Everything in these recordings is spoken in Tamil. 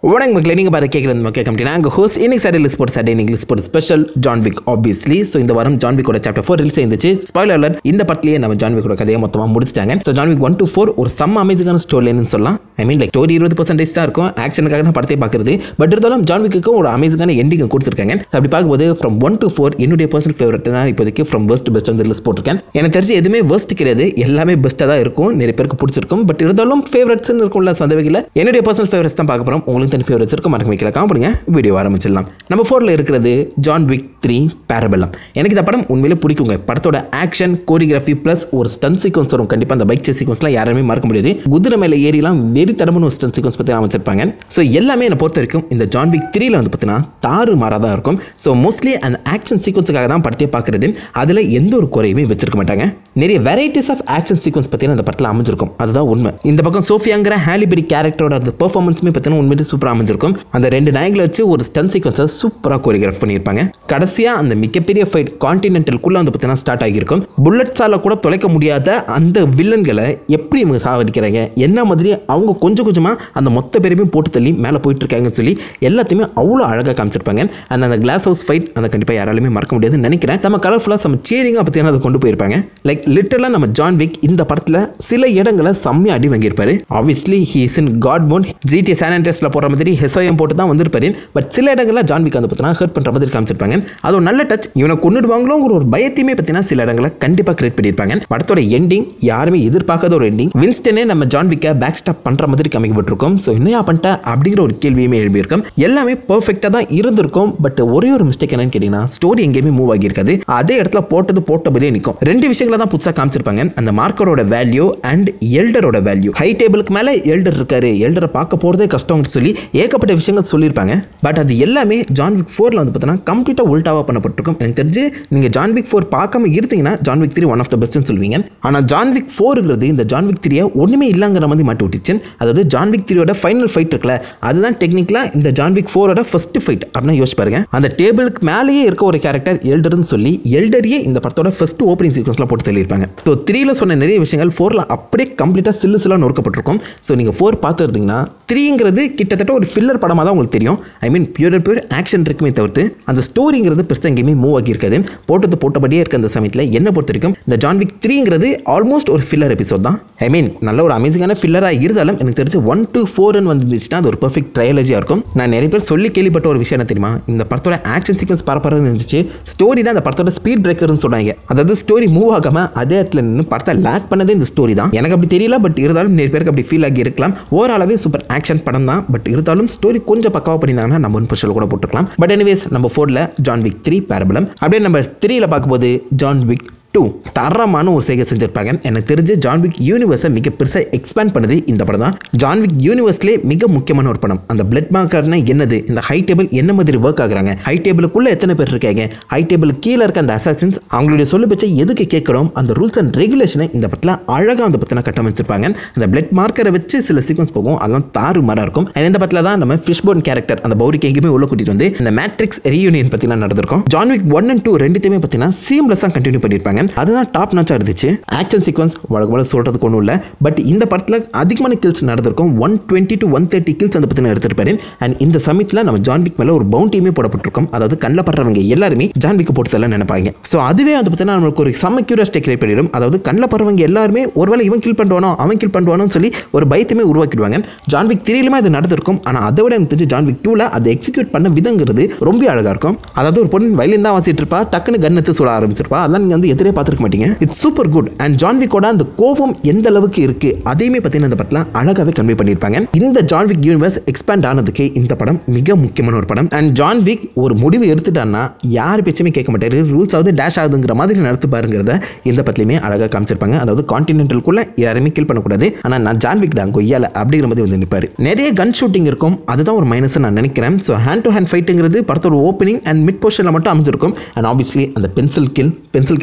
வணக்கம் மக்களே நீங்கள் பார்த்து கேட்குறது மக்கள் கம்பெனி நாங்கள் ஹோஸ்ட் இன்னைக்கு Saturday sports Saturday English sports special John Wick obviously so இந்த வாரம் ஜான் விக்கோட சாப்டர் ஃபோர் ரிலீஸ் இருந்துச்சு ஸ்பாயிலர் அலர்ட் இந்த படத்துலேயே நம்ம ஜான் விக்கோட கதையை மொத்தமாக முடிச்சிட்டாங்க so John Wick one two four ஒரு செம்ம அமேசிங்கான ஸ்டோரின்னு சொல்லலாம் ஐ மீன் லைக் ஸ்டோரி இருபது பர்சன்டேஜ் தான் இருக்கும் ஆக்ஷனுக்காக தான் படத்தை பார்க்குறது பட் இருந்தாலும் ஜான் விக்கு ஒரு அமேசிங்கான எண்டிங்கை கொடுத்துருக்காங்க So அப்படி பார்க்கும்போது ஃப்ரம் ஒன் டு ஃபோர் என்னுடைய பர்சனல் ஃபேவரட் தான் இப்போதைக்கு ஃப்ரம் பெஸ்ட் பெஸ்ட் வந்து லிஸ்ட் போட்டிருக்கேன் எனக்கு தெரிஞ்சு எதுவுமே பெஸ்ட் கிடையாது எல்லாமே பெஸ்ட்டாக தான் இருக்கும் நிறைய பேருக்கு பிடிச்சிருக்கும் பட் இருந்தாலும் ஃபேவரட்ஸ்னு இருக்கும்ல ஸோ அந்த வகையில் என்னுடைய பர்சனல் ஃபேவரட்ஸ் தான் பார்க்க போகிறோம் உங்களுக்கு தனி ஃபேவரட்ஸ் இருக்கும் மறக்க வைக்கல காமிடுங்க வீடியோ ஆரம்பிச்சிடலாம் நம்ம ஃபோரில் இருக்கிறது ஜான் விக் த்ரீ பேரபெல்லாம் எனக்கு இந்த படம் உண்மையிலே பிடிக்குங்க படத்தோட ஆக்ஷன் கோரியோகிராஃபி ப்ளஸ் ஒரு ஸ்டன் சீக்வன்ஸ் வரும் கண்டிப்பாக அந்த பைக் சேஸ் சீக்வன்ஸ்லாம் யாருமே மறக்க முடியாது குதிரை மேலே ஏறிலாம் வெறி தடமுன்னு ஒரு ஸ்டன் சீக்வன்ஸ் பற்றி அமைச்சிருப்பாங்க ஸோ எல்லாமே என்னை பொறுத்த வரைக்கும் இந்த ஜான் விக் த்ரீல வந்து பார்த்தீங்கன்னா தாறு மாறாக தான் இருக்கும் ஸோ மோஸ்ட்லி அந்த ஆக்ஷன் சீக்வன்ஸுக்காக தான் படத்தையே பார்க்குறது அதில் எந்த ஒரு குறையுமே வச்சிருக்க மாட்டாங்க நிறைய வெரைட்டிஸ் ஆஃப் ஆக்ஷன் சீக்வன்ஸ் பார்த்தீங்கன்னா அந்த படத்தில் அமைஞ்சிருக்கும் அதுதான் உண்மை இந்த பக்கம் சோஃபியாங்கிற ஹாலிபெரி கேரக்டரோட அந்த பெர்ஃபார்மன்ஸுமே பார்த்தீங்கன்னா உண்மையிலே சூப்பராக அமைஞ்சிருக்கும் அந்த ரெண்டு நாய்களை வச்சு ஒரு ஸ்டன் சீக்வன்ஸை சூப்பராக கோரியோகிராஃப் பண்ணியிருப்பாங்க கடைசியாக அந்த மிகப்பெரிய ஃபைட் கான்டினென்டலுக்குள்ளே வந்து பார்த்தீங்கன்னா ஸ்டார்ட் ஆகியிருக்கும் புல்லட்ஸால் கூட தொலைக்க முடியாத அந்த வில்லன்களை எப்படி இவங்க சாவடிக்கிறாங்க என்ன மாதிரி அவங்க கொஞ்சம் கொஞ்சமாக அந்த மொத்த பேரையுமே போட்டு தள்ளி மேலே போயிட்டு இருக்காங்கன்னு சொல்லி எல்லாத்தையுமே அவ்வளோ அழகாக காமிச்சிருப்பாங்க அந்த அந்த கிளாஸ் ஹவுஸ் ஃபைட் அதை கண்டிப்பாக யாராலுமே மறக்க முடியாதுன்னு நினைக்கிறேன் நம்ம கலர்ஃபுல்லாக நம்ம சேரிங்காக பார்த்தீங்கன்னா அதை கொண்டு போயிருப்பாங்க லைக் லிட்டரலாக நம்ம ஜான் விக் இந்த படத்தில் சில இடங்களை செம்மையாக அடி வாங்கியிருப்பாரு obviously he is in god mode ஜிடி சானிடைஸில் போடுற மாதிரி ஹெசோயம் போட்டு தான் வந்திருப்பாரு பட் சில இடங்களில் ஜான் விக் வந்து பார்த்தீங்கன்னா ஹர்ட் பண்ணுற மாதிரி காமிச்சிருப்பாங்க அது ஒரு நல்ல டச் இவனை கொண்டுடுவாங்களோங்கிற ஒரு பயத்தையுமே பார்த்தீங்கன்னா சில இடங்களை கண்டிப்பாக கிரியேட் பண்ணியிருப்பாங்க படத்தோட எண்டிங் யாருமே எதிர்பார்க்காத ஒரு எண்டிங் வின்ஸ்டனே நம்ம ஜான் விக்கை பேக் ஸ்டாப் பண்ணுற மாதிரி காமிக்கப்பட்டிருக்கும் ஸோ என்னையா பண்ணிட்ட அப்படிங்கிற ஒரு கேள்வியுமே எழுப்பியிருக்கும் எல்லாமே பர்ஃபெக்டாக தான் இருந்திருக்கும் பட் ஒரே ஒரு மிஸ்டேக் என்னன்னு கேட்டிங்கன்னா ஸ்டோரி எங்கேயுமே மூவ் ஆகியிருக்காது அதே இடத்துல போட்டது போட்டபடியே நிற்கும் ரெண்டு விஷயங்களை தான் புதுசாக காமிச்சிருப்பாங்க அந்த மார்க்கரோட வேல்யூ அண்ட் எல்டரோட வேல்யூ ஹை டேபிளுக்கு மேலே எல்டர் இருக்காரு எல்டரை பார்க்க போகிறதே கஷ்டம்னு சொல்லி ஏகப்பட்ட விஷயங்கள் சொல்லியிருப்பாங்க பட் அது எல்லாமே ஜான் விக் ஃபோரில் வந்து பார்த்தீங்கன்னா கம்ப்ளீட்டாக உல்டாவாக பண்ணப்பட்டிருக்கும் எனக்கு தெரிஞ்சு நீங்கள் ஜான் விக் ஃபோர் பார்க்காம இருந்தீங்கன்னா John Wick three one of the பெஸ்ட்னு சொல்லுவீங்க ஆனால் ஜான் விக் ஃபோருங்கிறது இந்த ஜான் விக் த்ரீயை ஒன்றுமே இல்லைங்கிற மாதிரி மாட்டி விட்டுச்சு அதாவது ஜான் விக் த்ரீயோட ஃபைனல் ஃபைட் இருக்குல்ல அதுதான் டெக்னிக்கலாக இந்த ஜான் விக் ஃபோரோட ஃபர்ஸ்ட் ஃபைட் அப்படின்னு யோசிச்சு பாருங்க அந்த டேபிளுக்கு மேலேயே இருக்க ஒரு கேரக்டர் எல்டர்னு சொல்லி எல்டரியே இந்த படத்தோட ஃபர்ஸ்ட் ஓப்பனிங் சீக்வன்ஸ்லாம் போட்டு தள்ளியிருப்பாங்க ஸோ த்ரீல சொன்ன நிறைய விஷயங்கள் ஃபோரில் அப்படியே கம்ப்ளீட்டாக சில்லு சில்லாக நொறுக்கப்பட்டிருக்கும் ஸோ நீங்கள் ஃபோர் பார்த்து இருந்தீங்கன்னா த்ரீங்கிறது கிட்டத்தட்ட ஒரு ஃபில்லர் படமாக தான் உங்களுக்கு தெரியும் I mean pure and pure action இருக்குமே தவிர்த்து அந்த ஸ்டோரிங்கிறது பெருசாக எங்கேயுமே மூவ் ஆகியிருக்காது போட்டது போட்டபடியே இருக்க அந்த சமயத்தில் என்ன பொறுத்த வரைக்கும் இந்த ஜான் விக் த்ரீங்கிறது ஆல்மோஸ்ட் ஒரு ஃபில்லர் எபிசோட் தான் ஐ மீன் நல்ல ஒரு அமேசிங்கான ஃபில்லராக இருந்தாலும் எனக்கு தெரிஞ்சு ஒன் டு ஃபோர்னு வந்துருந்துச்சுன்னா அது ஒரு பர்ஃபெக்ட் ட்ரையாலஜியாக இருக்கும் நான் நிறைய பேர் சொல்லி கேள்விப்பட்ட ஒரு விஷயம் என்ன தெரியுமா இந்த படத்தோட ஆக்ஷன் சீக்வன்ஸ் பரப்பறது இருந்துச்சு ஸ்டோரி தான் இந்த படத்தோட ஸ்பீட் பிரேக்கர்னு சொன்னாங்க அதாவது ஸ்டோரி மூவ் ஆகாமல் அதே இடத்துல நின்று படத்தை லேக் பண்ணதே இந்த ஸ்டோரி தான் எனக்கு அப்படி தெரியல பட் இருந்தாலும் நிறைய பேருக்கு அப்படி ஃபீல் ஆகி இருக்கலாம் ஓவராலாகவே சூப்பர் ஆக்ஷன் படம் தான் பட் இருந்தாலும் ஸ்டோரி கொஞ்சம் பக்காவாக பண்ணியிருந்தாங்கன்னா நம்ம ஒன் பர்சல் கூட போட்டுக்கலாம் பட் எனிவேஸ் நம்ம ஃபோரில் ஜான் விக் த்ரீ பேரபலம் அப்படியே நம்ம த்ரீல பார்க்கும்போது ஜான் விக் டூ தரமான ஒரு சேகை செஞ்சிருப்பாங்க எனக்கு தெரிஞ்சு ஜான்விக் யூனிவர்ஸை மிக பெருசாக எக்ஸ்பேண்ட் பண்ணது இந்த படம் தான் ஜான்விக் யூனிவர்ஸ்லேயே மிக முக்கியமான ஒரு படம் அந்த பிளட் மார்க்கர்னா என்னது இந்த ஹை டேபிள் என்ன மாதிரி ஒர்க் ஆகுறாங்க ஹை டேபிளுக்குள்ளே எத்தனை பேர் இருக்காங்க ஹை டேபிள் கீழே இருக்க அந்த அசாசின்ஸ் அவங்களுடைய சொல்லு பச்சை எதுக்கு கேட்குறோம் அந்த ரூல்ஸ் அண்ட் ரெகுலேஷனை இந்த படத்தில் அழகாக அந்த பற்றின கட்டமைச்சிருப்பாங்க அந்த பிளட் மார்க்கரை வச்சு சில சீக்வன்ஸ் போகும் அதெல்லாம் தாறு மாறாக இருக்கும் And இந்த படத்தில் தான் நம்ம ஃபிஷ்போன் கேரக்டர் அந்த பௌரிக்கு எங்கேயுமே உள்ள கூட்டிட்டு வந்து இந்த மேட்ரிக்ஸ் ரீயூனியன் பற்றிலாம் நடந்திருக்கும் ஜான்விக் ஒன் அண்ட் டூ ரெண்டுத்தையுமே பார்த்தீங்கன்னா சீம்லெஸ்ஸாக கண்டினியூ பண்ணியிருப்பாங்க அதுதான் டாப் நாச்சாக இருந்துச்சு ஆக்ஷன் சீக்வன்ஸ் வழக்கு வழக்கு சொல்கிறதுக்கு ஒன்றும் இல்லை பட் இந்த படத்தில் அதிகமான கில்ஸ் நடந்திருக்கும் one twenty to one thirty kills அந்த பற்றின எடுத்திருப்பாரு அண்ட் இந்த சமயத்தில் நம்ம ஜான்விக் மேலே ஒரு பவுண்டியுமே போடப்பட்டிருக்கும் அதாவது கண்ணில் படுறவங்க எல்லாருமே ஜான்விக்கு போட்டு தள்ள நினைப்பாங்க ஸோ அதுவே வந்து பார்த்தீங்கன்னா நம்மளுக்கு ஒரு செம்ம கியூரியாசிட்டி கிரியேட் பண்ணிடும் அதாவது கண்ணில் படுறவங்க எல்லாருமே ஒருவேளை இவன் கில் பண்ணுவானோ அவன் கில் பண்ணுவானோன்னு சொல்லி ஒரு பயத்தையுமே உருவாக்கிடுவாங்க ஜான்விக் த்ரீலுமே அது நடந்திருக்கும் ஆனால் அதை விட எனக்கு தெரிஞ்சு ஜான்விக் டூவில் அதை எக்ஸிக்யூட் பண்ண விதங்கிறது ரொம்ப அழகாக இருக்கும் அதாவது ஒரு பொண்ணு வயலின் தான் வாசிட்டு இருப்பா டக்குன்னு கன் எடுத்து சொல்ல ஆரம்பிச்சிருப்பா அதெல்லாம் நீங்கள் வந்து எதிரே பார்த்துருக்க மாட்டீங்க இட்ஸ் சூப்பர் குட் அண்ட் ஜான்விக்கோட அந்த கோபம் எந்த அளவுக்கு இருக்கு அதையுமே பார்த்தீங்கன்னா இந்த படத்தில் அழகாகவே கன்வே பண்ணியிருப்பாங்க இந்த ஜான்விக் யூனிவர்ஸ் எக்ஸ்பேண்ட் ஆனதுக்கு இந்த படம் மிக முக்கியமான ஒரு படம் அண்ட் ஜான்விக் ஒரு முடிவு எடுத்துட்டான்னா யார் பேச்சுமே கேட்க மாட்டாரு ரூல்ஸ் ஆகுது டேஷ் ஆகுதுங்கிற மாதிரி நடத்து பாருங்கிறத இந்த படத்துலையுமே அழகாக காமிச்சிருப்பாங்க அதாவது கான்டினென்டலுக்குள்ள யாருமே கில் பண்ணக்கூடாது ஆனால் நான் ஜான்விக் தான் கொய்யால அப்படிங்கிற மாதிரி வந்து நிற்பாரு நிறைய கன் ஷூட்டிங் இருக்கும் அதுதான் ஒரு மைனஸ் நான் நினைக்கிறேன் ஸோ ஹேண்ட் டு ஹேண்ட் ஃபைட்டுங்கிறது படத்தோட ஓப்பனிங் அண்ட் மிட் போர்ஷனில் மட்டும் அமைஞ்சிருக்கும் அண்ட் ஆப்வியஸ்லி அந்த பென்சில் கில் பென்சில் கில்லை ஃபைனலாக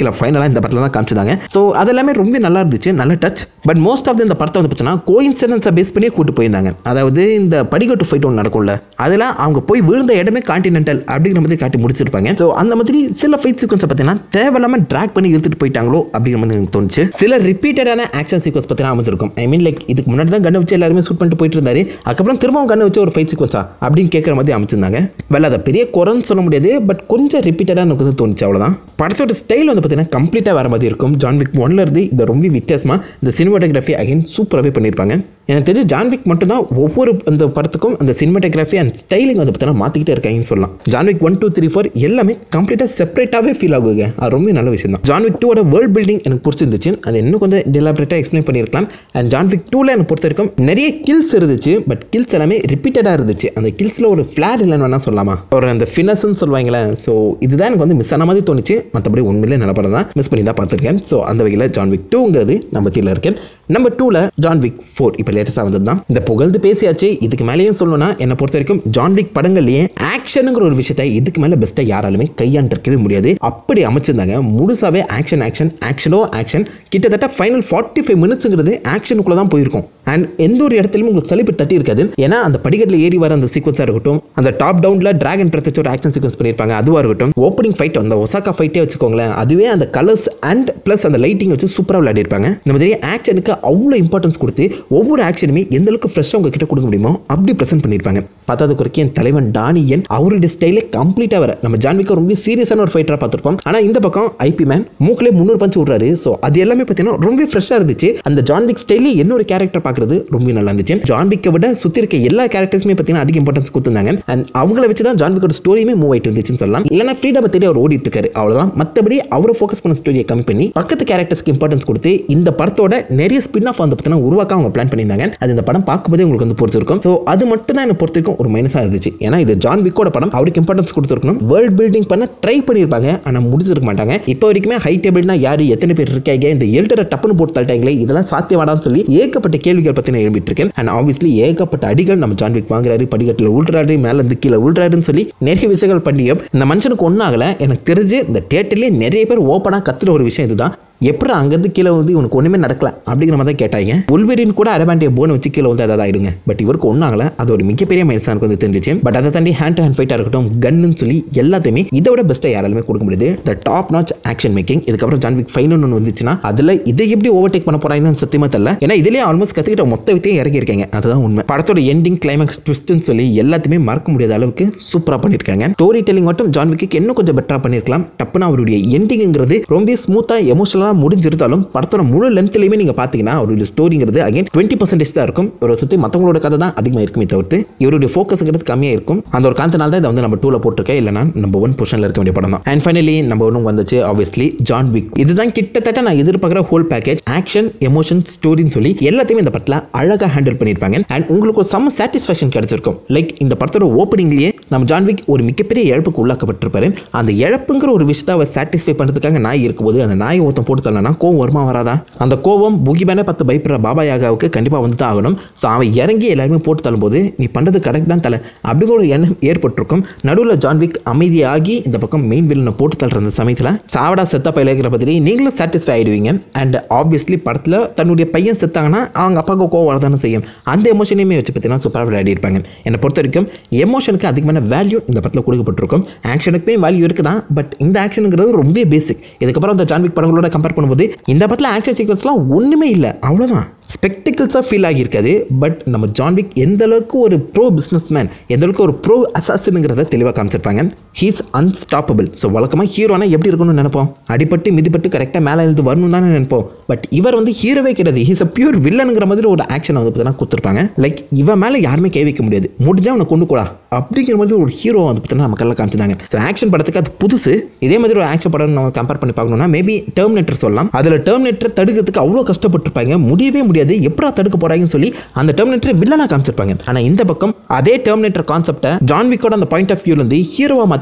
விஷயங்கள்லாம் இந்த படத்தில் தான் காமிச்சிருந்தாங்க ஸோ அதெல்லாமே ரொம்ப நல்லா இருந்துச்சு நல்ல டச் பட் மோஸ்ட் ஆஃப் இந்த படத்தை வந்து பார்த்தீங்கன்னா கோயின்சிடன்ஸை பேஸ் பண்ணியே கூட்டு போயிருந்தாங்க அதாவது இந்த படிக்கட்டு ஃபைட் ஒன்று நடக்கும்ல அதில் அவங்க போய் விழுந்த இடமே கான்டினென்டல் அப்படிங்கிற மாதிரி காட்டி முடிச்சிருப்பாங்க ஸோ அந்த மாதிரி சில ஃபைட் சீக்வன்ஸை பார்த்தீங்கன்னா தேவையில்லாமல் ட்ராக் பண்ணி இழுத்துட்டு போயிட்டாங்களோ அப்படிங்கிற மாதிரி எனக்கு தோணுச்சு சில ரிப்பீட்டடான ஆக்ஷன் சீக்வன்ஸ் பார்த்தீங்கன்னா அமைச்சிருக்கும் ஐ மீன் லைக் இதுக்கு முன்னாடி தான் கண்ணை வச்சு எல்லாருமே ஷூட் பண்ணிட்டு போயிட்டு இருந்தாரு அதுக்கப்புறம் திரும்பவும் கண்ணை வச்சு ஒரு ஃபைட் சீக்வன்ஸா அப்படின்னு கேட்குற மாதிரி அமைச்சிருந்தாங்க வெள்ள அதை பெரிய குறைன்னு சொல்ல முடியாது பட் கொஞ்சம் ரிப்பீட்டடாக எனக்கு வந்து தோணுச்சு அவ்வளோதான் படத்தோட ஸ்டைல் வந்து பார்த்தீங்கன்னா கம்ப்ளீட்டாக வர மாதிரி இருக்கும் ஜான் விக் ஒன்ல இருந்து இதை ரொம்ப வித்தியாசமாக இந்த சினிமாட்டோகிராஃபி அகைன் சூப்பராகவே பண்ணியிருப்பாங்க எனக்கு தெரிஞ்சு ஜான்விக் மட்டும்தான் ஒவ்வொரு அந்த படத்துக்கும் அந்த சினிமாட்டோகிராஃபி அண்ட் ஸ்டைலிங் வந்து பார்த்தீங்கன்னா மாற்றிக்கிட்டே இருக்காங்கன்னு சொல்லலாம் John Wick one two three four எல்லாமே கம்ப்ளீட்டாக செப்பரேட்டாகவே ஃபீல் ஆகுங்க அது ரொம்ப நல்ல விஷயம் தான் ஜான்விக் டூவோட வேர்ல்ட் பில்டிங் எனக்கு பிடிச்சிருந்துச்சு அது இன்னும் கொஞ்சம் டெலாபரேட்டாக எக்ஸ்பிளைன் பண்ணியிருக்கலாம் அண்ட் ஜான்விக் டூவில் எனக்கு பொறுத்த வரைக்கும் நிறைய கில்ஸ் இருந்துச்சு பட் கில்ஸ் எல்லாமே ரிப்பீட்டடாக இருந்துச்சு அந்த கில்ஸில் ஒரு ஃப்ளார் இல்லைன்னு வேணால் சொல்லலாமா ஒரு அந்த ஃபினஸ்ன்னு சொல்லுவாங்களே ஸோ இதுதான் எனக்கு வந்து மிஸ் ஆன மாதிரி தோணுச்சு மற்றபடி உண்மையிலே நல்ல படம் தான் மிஸ் பண்ணி தான் பார்த்துருக்கேன் ஸோ அந்த வகையில் ஜான்விக் டூங்கிறது நம்ம கீழே இருக்கேன் நம்பர் டூவில் ஜான்விக் ஃபோர் இப்போ லேட்டஸ்ட்டாக வந்தது தான் இந்த புகழ்ந்து பேசியாச்சு இதுக்கு மேலேயும் சொல்லணும்னா என்னை பொறுத்த வரைக்கும் ஜான்விக் படங்கள்லேயே ஆக்ஷனுங்கிற ஒரு விஷயத்தை இதுக்கு மேலே பெஸ்ட்டாக யாராலுமே கையாண்டிருக்கவே முடியாது அப்படி அமைச்சிருந்தாங்க முழுசாவே ஆக்ஷன் ஆக்ஷன் ஆக்ஷனோ ஆக்ஷன் கிட்டத்தட்ட ஃபைனல் ஃபார்ட்டி ஃபைவ் மினிட்ஸுங்கிறது ஆக்ஷனுக்குள்ளே தான் போயிருக்கும் அண்ட் எந்த ஒரு இடத்துலையும் உங்களுக்கு சலிப்பு தட்டி இருக்காது ஏன்னா அந்த படிக்கட்டில் ஏறி வர அந்த சீக்வன்ஸாக இருக்கட்டும் அந்த டாப் டவுனில் டிராகன் பிரச்சனை ஒரு ஆக்ஷன் சீக்வன்ஸ் பண்ணியிருப்பாங்க அதுவாக இருக்கட்டும் ஓப்பனிங் ஃபைட் அந்த ஒசாக்கா ஃபைட்டே வச்சுக்கோங்களேன் அதுவே அந்த கலர்ஸ் அண்ட் ப்ளஸ் அந்த லைட்டிங் வச்சு சூப்பராக விளையாடிருப்பாங்க இந்த மாதிரி ஆக்ஷனுக்கு அவ்வளோ இம்பார்ட்டன்ஸ் கொடுத்து ஒவ்வொரு ஆக்ஷனுமே எந்த அளவுக்கு ஃப்ரெஷ்ஷாக உங்ககிட்ட கொடுக்க முடியுமோ அப்படி ப்ரெசென்ட் பண்ணியிருப்பாங்க பத்தாவது குறைக்கு என் தலைவன் டானியன் அவருடைய ஸ்டைலே கம்ப்ளீட்டாக வர நம்ம ஜான்விக்கா ரொம்ப சீரியஸான ஒரு ஃபைட்டராக பார்த்துருப்போம் ஆனால் இந்த பக்கம் ஐபி மேன் மூக்கிலே முன்னூறு பஞ்சு விட்றாரு ஸோ அது எல்லாமே பார்த்தீங்கன்னா ரொம்ப ஃப்ரெஷ்ஷாக இருந்துச்சு அந்த ஜான்விக் ஸ்டைலே என்ன ஒரு கேரக்டர் பார்க்குறது ரொம்ப நல்லா இருந்துச்சு ஜான்விக்கை விட சுற்றி இருக்க எல்லா கேரக்டர்ஸுமே பார்த்தீங்கன்னா அதிக இம்பார்ட்டன்ஸ் கொடுத்துருந்தாங்க அண்ட் அவங்கள வச்சு தான் ஜான்விக்கோட ஸ்டோரியுமே மூவ் ஆயிட்டு இருந்துச்சுன்னு சொல்லலாம் இல்லைனா ஃப்ரீடம் தேடி அவர் ஓடிட்டு இருக்காரு அவ்வளோதான் மற்றபடி அவரை ஃபோக்கஸ் பண்ண ஸ்டோரியை கம்மி பண்ணி பக்கத்து கேரக்டர்ஸ்க்கு இம்பார்ட்டன்ஸ் கொடுத்து இந்த படத்தோட நிறைய ஸ்பின் ஆஃப் வந்து பார்த்தீங்கன்னா உருவாக்க அவங்க பிளான் பண்ணியிருந்தாங்க அது இந்த படம் பார்க்கும்போதே உங்களுக்கு வந்து பிடிச்சிருக்கும் ஸோ அது மட்டும் தான் எனக்கு பொறுத்த வரைக்கும் ஒரு மைனஸாக இருந்துச்சு ஏன்னா இது ஜான் விக்கோட படம் அவருக்கு இம்பார்ட்டன்ஸ் கொடுத்துருக்கணும் வேர்ல்ட் பில்டிங் பண்ண ட்ரை பண்ணியிருப்பாங்க ஆனால் முடிச்சிருக்க மாட்டாங்க இப்போ வரைக்குமே ஹை டேபிள்னா யார் எத்தனை பேர் இருக்காங்க இந்த எல்டரை டப்புன்னு போட்டு தள்ளிட்டாங்களே இதெல்லாம் சாத்தியமாடான்னு சொல்லி ஏகப்பட்ட கேள்விகள் பற்றி நான் எழுப்பிட்டு இருக்கேன் அண்ட் ஆப்வியஸ்லி ஏகப்பட்ட அடிகள் நம்ம ஜான் விக் வாங்குறாரு படிக்கட்டில் உள்றாரு மேலே இருந்து கீழே உள்றாருன்னு சொல்லி நிறைய விஷயங்கள் பண்ணியும் இந்த மனுஷனுக்கு ஒன்றாகல எனக்கு தெரிஞ்சு இந்த தேட்டர்லேயே நிறைய பேர் ஓப்பனாக கத்துற ஒரு விஷயம் இதுதான் எப்படி அங்கேருந்து கீழே வந்து இவனுக்கு ஒன்றுமே நடக்கல அப்படிங்கிற மாதிரி தான் கேட்டாங்க உள்வெரின் கூட அரபாண்டிய போனை வச்சு கீழே வந்து அதாவது ஆயிடுங்க பட் இவருக்கு ஒன்றாகல அது ஒரு மிகப்பெரிய மைல்ஸ் எனக்கு வந்து தெரிஞ்சிச்சு பட் அதை தாண்டி ஹேண்ட் டு ஹேண்ட் ஃபைட்டாக இருக்கட்டும் கன்னு சொல்லி எல்லாத்தையுமே இதை விட பெஸ்ட்டாக யாராலுமே கொடுக்க முடியாது the top notch action making இதுக்கப்புறம் ஜான்விக் ஃபைன் ஒன்று வந்துச்சுன்னா அதில் இதை எப்படி ஓவர்டேக் பண்ண போறாங்கன்னு சத்தியமா தெரியல ஏன்னா இதுலேயே ஆல்மோஸ்ட் கற்றுக்கிட்ட மொத்த வித்தையும் இறக்கி இருக்காங்க அதுதான் உண்மை படத்தோட எண்டிங் கிளைமேக்ஸ் ட்விஸ்ட்னு சொல்லி எல்லாத்தையுமே மறக்க முடியாத அளவுக்கு சூப்பராக பண்ணியிருக்காங்க ஸ்டோரி டெல்லிங் மட்டும் ஜான்விக்கு இன்னும் கொஞ்சம் பெட்டராக பண்ணியிருக்கலாம் டப்புன்னு அவருடைய எண்டிங்கிறது ரொம்ப ஸ்மூத்தாக எமோஷனலாக முடிஞ்சிருந்தாலும் படத்தோட முழு லென்த்லையுமே நீங்கள் பார்த்தீங்கன்னா அவருடைய ஸ்டோரிங்கிறது அகைன் டுவெண்ட்டி பர்சன்டேஜ் தான் இருக்கும் ஒரு சுற்றி மற்றவங்களோட கதை தான் அதிகமாக இருக்குமே தவிர்த்து இவருடைய ஃபோக்கஸ்ங்கிறது கம்மியாக இருக்கும் அந்த ஒரு காரணத்தினால தான் இதை வந்து நம்ம டூவில் போட்டிருக்கேன் இல்லைனா நம்ம ஒன் பொசிஷனில் இருக்க வேண்டிய படம் தான் அண்ட் ஃபைனலி நம்ம ஒன்றும் வந்துச்சு ஆப்வியஸ்லி ஜான் விக் இதுதான் கிட்டத்தட்ட நான் எதிர்பார்க்குற ஹோல் பேக்கேஜ் ஆக்ஷன் எமோஷன் ஸ்டோரின்னு சொல்லி எல்லாத்தையுமே இந்த படத்தில் அழகாக ஹேண்டில் பண்ணியிருப்பாங்க அண்ட் உங்களுக்கு ஒரு செம்ம சாட்டிஸ்ஃபேக்ஷன் கிடைச்சிருக்கும் லைக் இந்த படத்தோட ஓப்பனிங்லேயே நம்ம ஜான் விக் ஒரு மிகப்பெரிய இழப்புக்கு உள்ளாக்கப்பட்டிருப்பாரு அந்த இழப்புங்கிற ஒரு விஷயத்தை அவர் சாட்டிஸ்ஃபை பண்ணுறதுக்காக நாய் இருக்கும்போது அந்த நாயை ஒருத்தன் போட்டு தரலனா கோவம் வருமா வராதா அந்த கோவம் புகிபேனை பார்த்து பயப்படுற பாபா யாகாவுக்கு கண்டிப்பாக வந்து தான் ஆகணும் ஸோ அவன் இறங்கி எல்லாருமே போட்டு தள்ளும்போது நீ பண்ணுறது கரெக்ட் தான் தலை அப்படிங்கிற ஒரு எண்ணம் ஏற்பட்டிருக்கும் நடுவில் ஜான்விக் அமைதியாகி இந்த பக்கம் மெயின் வில்லனை போட்டு தள்ளுற அந்த சமயத்தில் சாவடா செத்த பயிலுங்கிற பற்றி நீங்களும் சாட்டிஸ்ஃபை ஆகிடுவீங்க அண்ட் ஆப்வியஸ்லி படத்தில் தன்னுடைய பையன் செத்தாங்கன்னா அவங்க அப்பாவுக்கு கோவம் வரதானே செய்யும் அந்த எமோஷனையுமே வச்சு பார்த்தீங்கன்னா சூப்பராக விளையாடி இருப்பாங்க என்னை பொறுத்த வரைக்கும் எமோஷனுக்கு அதிகமான வேல்யூ இந்த படத்தில் கொடுக்கப்பட்டிருக்கும் ஆக்ஷனுக்குமே வேல்யூ இருக்குதான் பட் இந்த ஆக்ஷனுங்கிறது ரொம்ப பேசிக் இதுக்கப்புறம் அந்த ஜான்விக் படங்களோட கம்பேர் பண்ணும்போது இந்த படத்தில் ஆக்ஷன் சீக்வன்ஸ்லாம் ஒன்றுமே இல்லை அவ்வளோதான் ஸ்பெக்டிக்கல்ஸாக ஃபீல் ஆகியிருக்காது பட் நம்ம ஜான்விக் எந்த அளவுக்கு ஒரு ப்ரோ பிஸ்னஸ் மேன் எந்த அளவுக்கு ஒரு ப்ரோ அசாசினுங்கிறத தெளிவாக காமிச்சிருப்பாங்க ஹீஸ் அன்ஸ்டாப்பபிள் ஸோ வழக்கமாக ஹீரோனா எப்படி இருக்கணும்னு நினைப்போம் அடிப்பட்டு மிதிப்பட்டு கரெக்டாக மேலே எழுந்து வரணும் தானே நினைப்போம் பட் இவர் வந்து ஹீரோவே கிடையாது ஹீஸ் அ பியூர் வில்லனுங்கிற மாதிரி ஒரு ஆக்ஷன் வந்து பார்த்தீங்கன்னா கொடுத்துருப்பாங்க லைக் இவன் மேலே யாருமே கை வைக்க முடியாது முடிஞ்சால் அவனை கொண்டு கூடா அப்படிங்கிற மாதிரி ஒரு ஹீரோ வந்து பார்த்தீங்கன்னா நம்ம கல்ல காமிச்சிருந்தாங்க ஸோ ஆக்ஷன் படத்துக்கு அது புதுசு இதே மாதிரி ஒரு ஆக்ஷன் படம் நம்ம கம்பேர் பண்ணி பார்க்கணும்னா மேபி டெர்மினேட்டர் சொல்லலாம் அதில் டெர்மினேட்டர் தடுக்கிறதுக்கு அவ்வளோ கஷ்டப்பட்டிருப்பாங்க முடியவே முடியாது எப்படா தடுக்க போறாங்கன்னு சொல்லி அந்த டெர்மினேட்டர் வில்லனா காமிச்சிருப்பாங்க ஆனால் இந்த பக்கம் அதே டெர்மினேட்டர் கான்செப்டை ஜான்விக்கோட அந்த பாயிண்ட் ஆஃப் வியூல இருந்து ஹீரோவா மாற்றி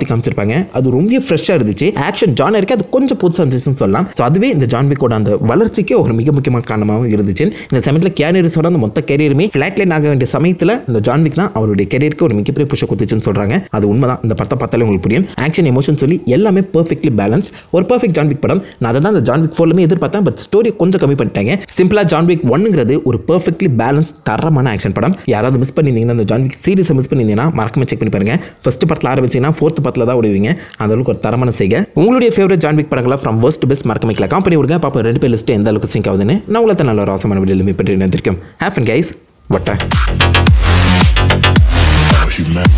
மாற்றி காமிச்சிருப்பாங்க அது ரொம்ப ஃப்ரெஷ்ஷாக இருந்துச்சு ஆக்ஷன் ஜான் இருக்கு அது கொஞ்சம் புதுசாக இருந்துச்சுன்னு சொல்லலாம் ஸோ அதுவே இந்த ஜான் விக்கோட அந்த வளர்ச்சிக்கு ஒரு மிக முக்கியமான காரணமாகவும் இருந்துச்சு இந்த சமயத்தில் கேரியர்ஸோட அந்த மொத்த கேரியருமே ஃபிளாட் லைன் ஆக வேண்டிய சமயத்தில் இந்த ஜான் விக் தான் அவருடைய கேரியருக்கு ஒரு மிகப்பெரிய புஷ குத்துச்சுன்னு சொல்கிறாங்க அது உண்மைதான் இந்த படத்தை பார்த்தாலே உங்களுக்கு புரியும் ஆக்ஷன் எமோஷன் சொல்லி எல்லாமே பெர்ஃபெக்ட்லி பேலன்ஸ் ஒரு பெர்ஃபெக்ட் ஜான் விக் படம் நான் அதை தான் இந்த ஜான் விக் ஃபோர்லுமே எதிர்பார்த்தேன் பட் ஸ்டோரி கொஞ்சம் கம்மி பண்ணிட்டாங்க சிம்பிளாக ஜான் விக் ஒன்னுங்கிறது ஒரு பெர்ஃபெக்ட்லி பேலன்ஸ் தரமான ஆக்ஷன் படம் யாராவது மிஸ் பண்ணியிருந்தீங்கன்னா இந்த ஜான் விக் சீரிஸை மிஸ் பண்ணியிருந்தீங்கன்னா மறக்காம செக் பண்ணி பாருங்க ஃபர்ஸ்ட் படத்தில் ஆரம்பிச்சிங்கன்னா ஃபோர்த் படத்தில் தான் விடுவீங்க அந்த அளவுக்கு ஒரு தரமான செய்க உங்களுடைய ஃபேவரட் ஜான் விக் படங்களை ஃப்ரம் worst to பெஸ்ட் மறக்காம கிளா கம்பெனி விடுங்க பாப்போம் ரெண்டு பேர் லிஸ்ட் எந்த அளவுக்கு சிங்க் ஆகுதுன்னு நான் உங்களை நல்ல ஒரு அவசரமான வீடியோ பற்றி நினைத்திருக்கேன் ஹேஃப் அண்ட் கைஸ் வட்டேன் Cause you mad.